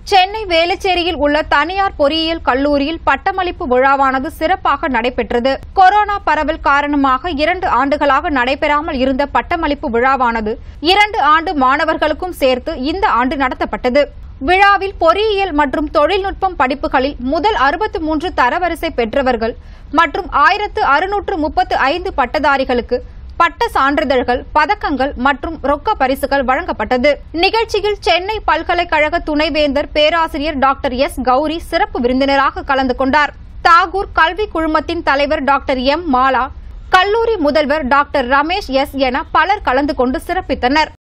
சென்னை வேளச்சேரியில் உள்ள தனியார் பொறியியல் கல்லூரியில் பட்டமளிப்பு விழாவானது சிறப்பாக நடைபெற்றது கொரோனா பரவல் காரணமாக இரண்டு ஆண்டுகளாக நடைபெறாமல் இருந்த பட்டமளிப்பு விழாவானது இரண்டு ஆண்டு மாணவர்களுக்கும் சேர்த்து இந்த ஆண்டு நடத்தப்பட்டது விழாவில் பொறியியல் மற்றும் தொழில்நுட்பம் படிப்புகளில் முதல் அறுபத்து மூன்று தரவரிசை பெற்றவர்கள் மற்றும் ஆயிரத்து அறுநூற்று முப்பத்து ஐந்து பட்டதாரிகளுக்கு பட்ட சான்றிதழ்கள் பதக்கங்கள் மற்றும் ரொக்க பரிசுகள் வழங்கப்பட்டது நிகழ்ச்சியில் சென்னை பல்கலைக்கழக துணைவேந்தர் பேராசிரியர் டாக்டர் எஸ் கௌரி சிறப்பு விருந்தினராக கலந்து கொண்டார் தாகூர் கல்வி குழுமத்தின் தலைவர் டாக்டர் எம் மாலா கல்லூரி முதல்வர் டாக்டர் ரமேஷ் எஸ் என பலர் கலந்து கொண்டு சிறப்பித்தனர்